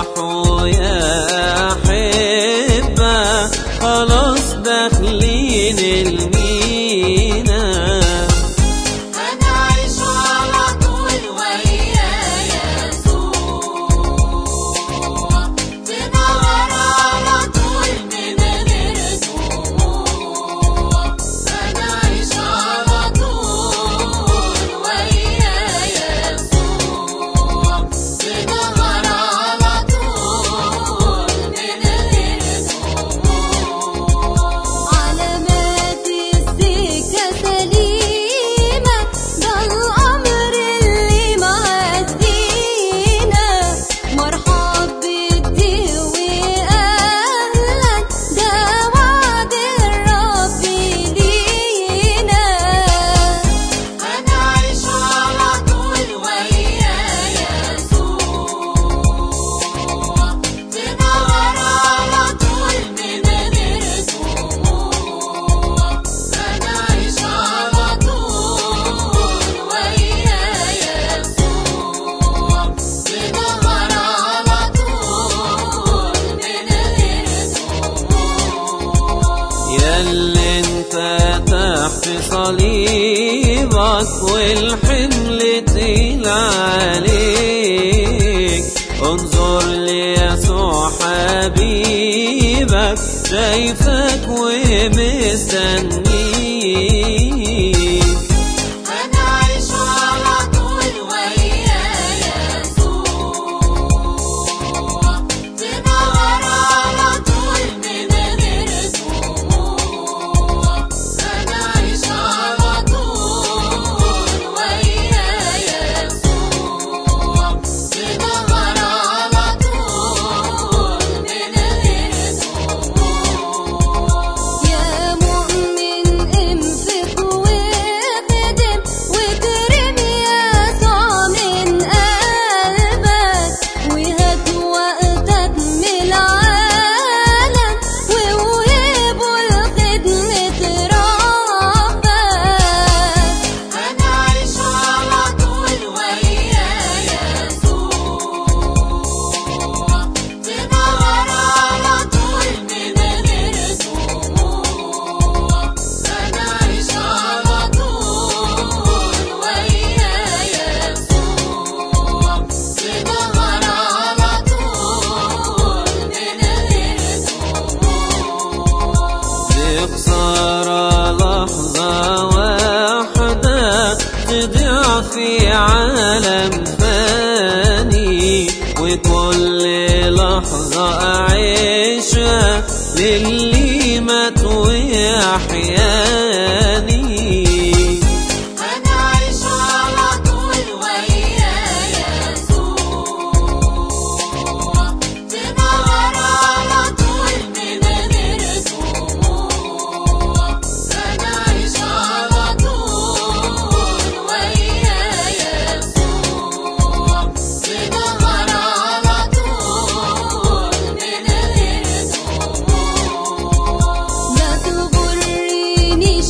افرحوا يا أحبة خلاص داخلين المينا أنا عايش على طول ويا يسوع بنهار على طول من غير دموع أنا عايش على طول ويا يسوع بنهار على طول من غير دموع علامات السكة سليمة ده الأمر اللي معدينا مرحب بالدي وأهلا ده وعد الرب لينا أنا عايش على طول ويا يسوع بنهار على طول من غير دموع أنا عايش على طول ويا يسوع بنهار على طول من غير دموع ياللي انت تحت صليبك والحمل تقيل عليك انظر ليسوع حبيبك شايفك ومستنيك أنا عايش على طول ويا يسوع بنهار على طول من غير دموع أنا عايش على طول ويا يسوع بنهار على طول من غير دموع يا مؤمن انفق واخدم واكرم يسوع من قلبك وهات وقتك من العالم ووهبه لخدمة ربك أنا عايش على طول ويا يسوع بنهار على طول من غير دموع أنا عايش على طول ويا يسوع بنهار على طول من غير دموع بخسارة لحظة واحدة تضيع في عالم فاني وكل لحظة أعيشها للي مات ويحياني أنا عايش على طول ويا يسوع بنهار على طول من غير دموع أنا عايش على طول ويا يسوع بنهار على طول من غير دموع ما تغرنيش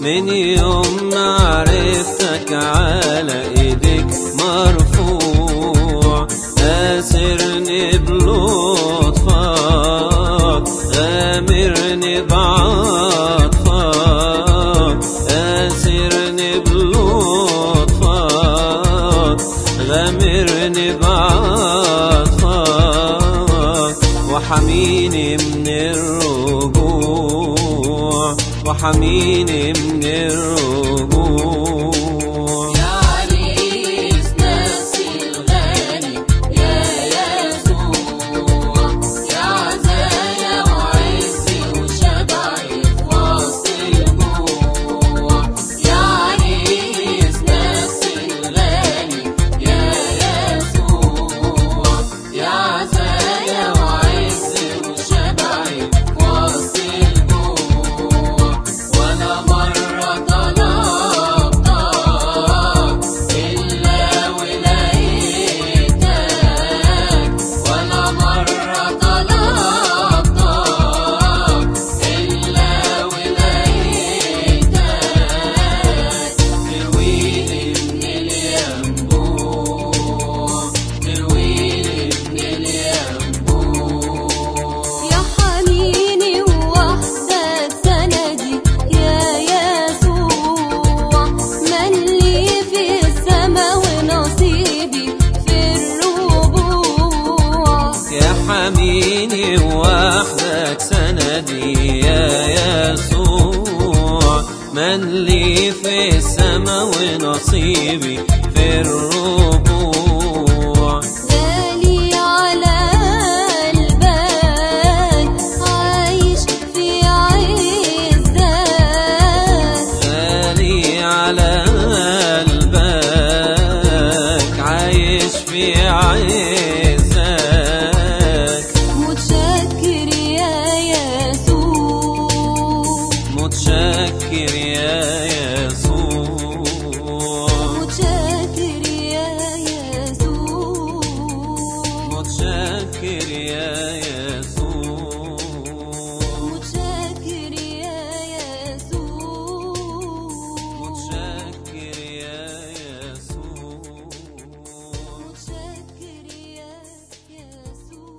من يوم ما عرفتك على ايدك مرفوع اسرني بلطفك غامرني بعطفك اسرني بلطفك غامرني بعطفك وحميني من الرجوع وحميني من الرجوع يا عريس ناسي الغالي يا يسوع يا عزايا وعزي وشبعي في وسط الجوع يا عريس ناسي الغالي يا يسوع يا عزايا وعزي وشبعي في وسط الجوع ولا مرة طلبتك إلا ولقيتك ولا مرة طلبتك إلا ولقيتك ترويني من الينبوع ترويني من الينبوع يا حنيني ووحدك سندي يا يسوع من لي في السما ونصيبي في الربوع يا حميني وحدك سندي يا يسوع من لي في السما ونصيبي في الربوع غالي على قلبك عايش في عزك غالي على قلبك عايش في عزك متشكر يا يسوع متشكر يا يسوع متشكر يا يسوع متشكر يا يسوع متشكر يا يسوع متشكر يا يسوع متشكر يا يسوع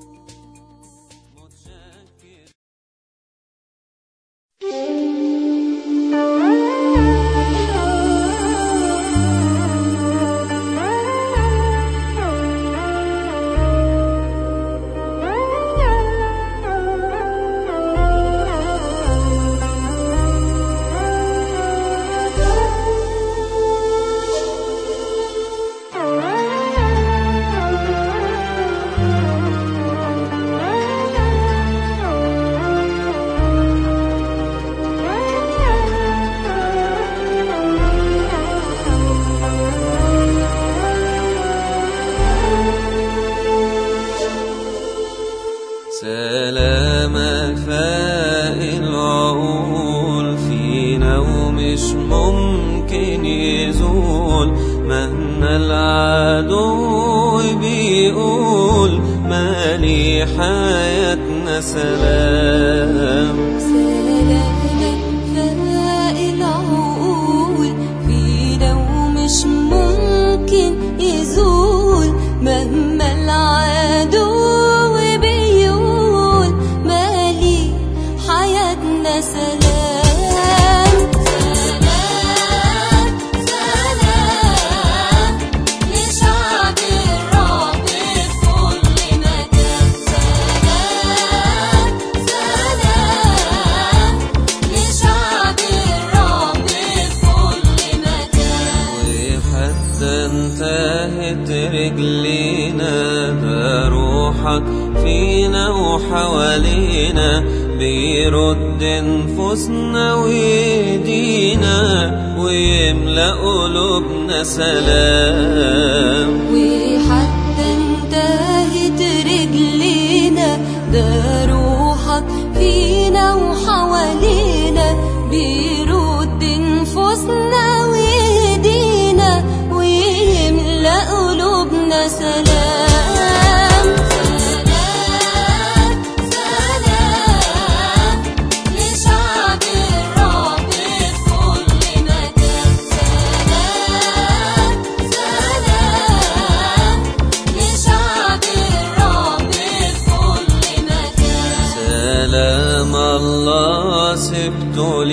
متشكر سلامك فاق العقول فينا ومش ممكن يزول مهما العدو بيقول مالي حياتنا سلام سلامك فاق العقول فينا ومش ممكن يزول مهما العدو بيقول مالي حياتنا سلام سلام سلام لشعب الرب في كل مكان سلام سلام لشعب الرب في كل مكان وحتى انتهت رجلينا ده روحك فينا وحوالينا بيرد نفوسنا ويدينا ويملأ قلوبنا سلام وحتى انتهت رجلينا ده روحك فينا وحوالينا بيرد نفوسنا ويهدينا ويملأ قلوبنا سلام سلام سلام لشعب الرب في كل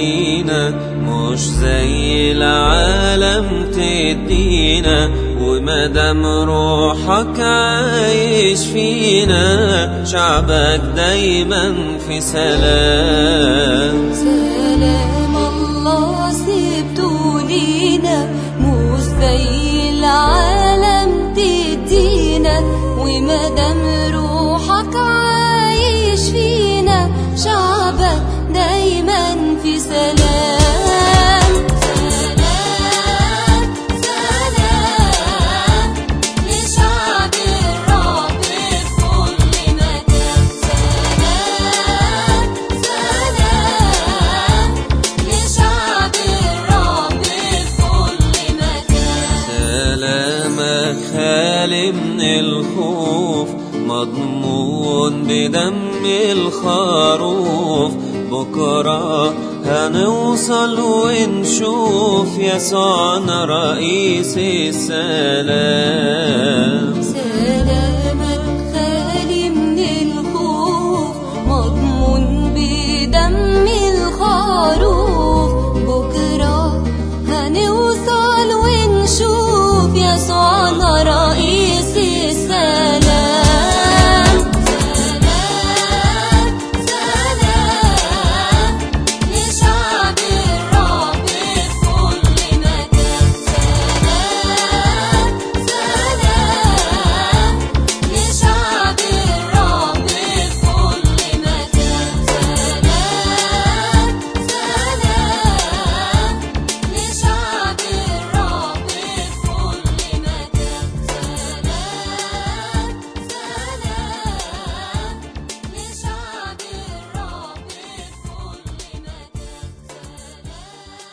لينا مش زي العالم تدينا ومادام روحك عايش فينا شعبك دايما في سلام سلام الله سبته لينا مش زي العالم تدينا ومادام روحك عايش فينا شعبك دايما في سلام سلام سلام لشعب الرب في كل مكان سلام سلام لشعب الرب في كل مكان سلامك خالي من الخوف مضمون بدم الخروف بكرة هنوصل ونشوف يسوعنا رئيس السلام سلامك خالي من الخوف مضمون بدم الخروف بكرة هنوصل ونشوف يسوعنا رئيس السلام سلام سلام لشعب الرب في كل مكان سلام سلام لشعب الرب في كل مكان سلام سلام لشعب الرب في كل مكان سلام سلام لشعب الرب في كل مكان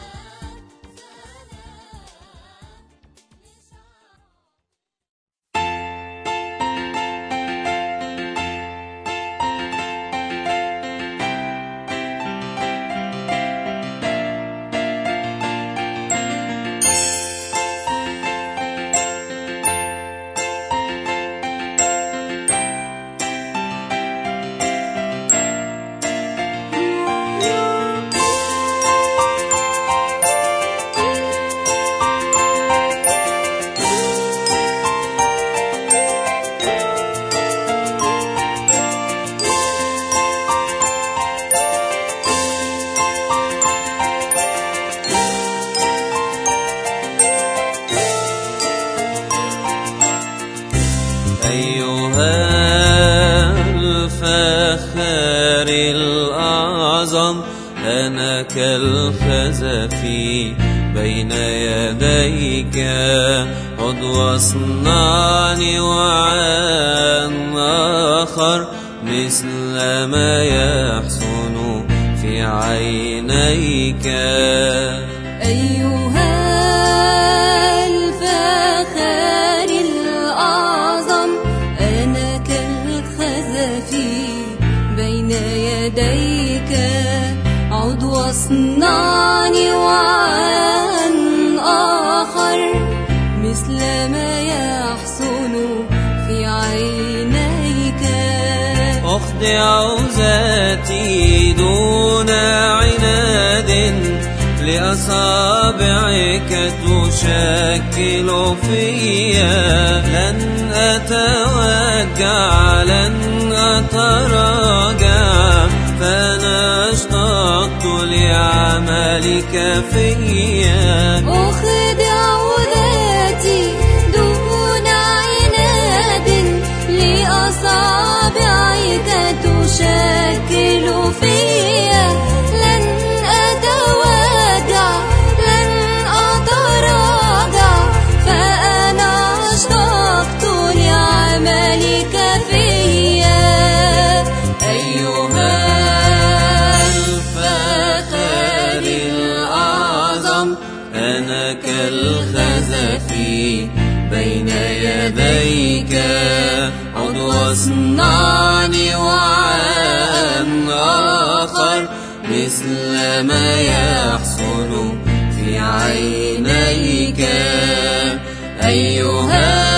أيها الفخار الأعظم أنا كالخزف بين يديك قد واصنعني وعن آخر مثل ما يحسن في عينيك أيها الفخار الأعظم أنا كالخزف بين يديك عد واصنعني وعن آخر مثل ما يحسن في عينيك أخضع ذاتي دون عناد لأصابعك تشكل فيا لن أتوجع لن أتراجع فأنا اشتقت لعملك فيا أخدع ذاتي دون عناد لأصابعك تشكل فيا لن أتوجع لن أتراجع فأنا اشتقت لعملك فيا أيها الفخار الأعظم أنا كالخزف بين يديك عد واصنعني وعن آخر مثل ما يحصل في عينيك أيها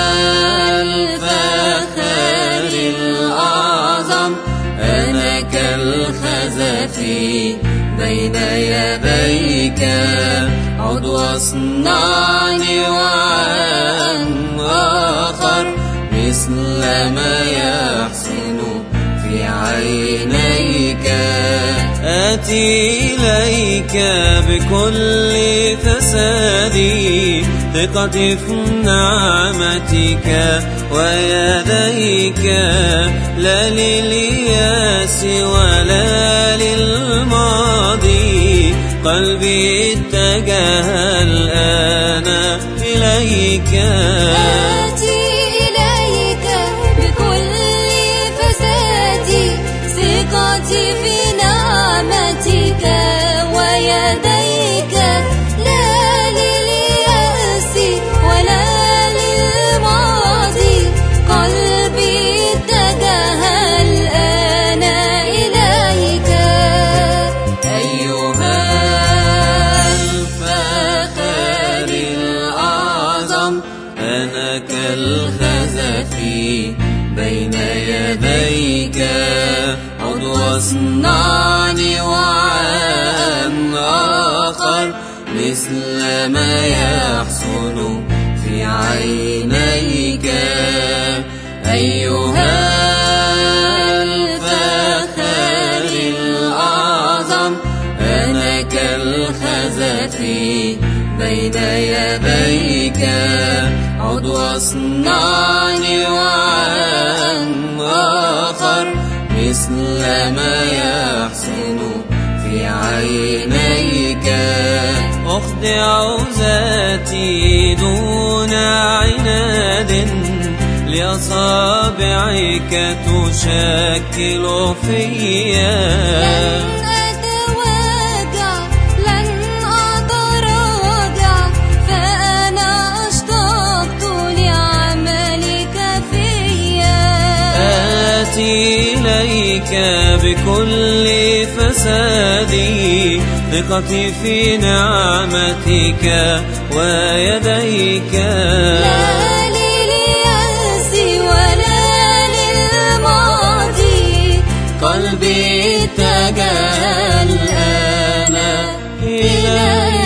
الفخار الأعظم أنا كالخزف بين بين يديك عد واصنعني وعن آخر مثل ما يحسن في عينيك آتي إليك بكل فسادي ثقتي في نعمتك ويديك لا للياس ولا للماضي قلبي اتجه الآن إليك آتي إليك بكل فسادي ثقتي في نعمتك ويديك لا لليأس ولا للماضي قلبي اتجه الآن إليك أيها الفخر الأعظم أنا كالخزف بين يديك عد واصنعني وعن آخر مثل ما يحسن في عينيك أيها الفخر الأعظم أنا كالخزف بين يديك عد واصنعني وعن آخر مثل ما يحسن في عينيك أخضع ذاتي دون عناد لأصابعك تشكل فيا لن أتواجع لن أتراجع فأنا اشتقت لعملك فيا آتي إليك بكل فسادي ثقتي في نعمتك ويديك لا لليأس ولا للماضي قلبي اتجه الآن إليك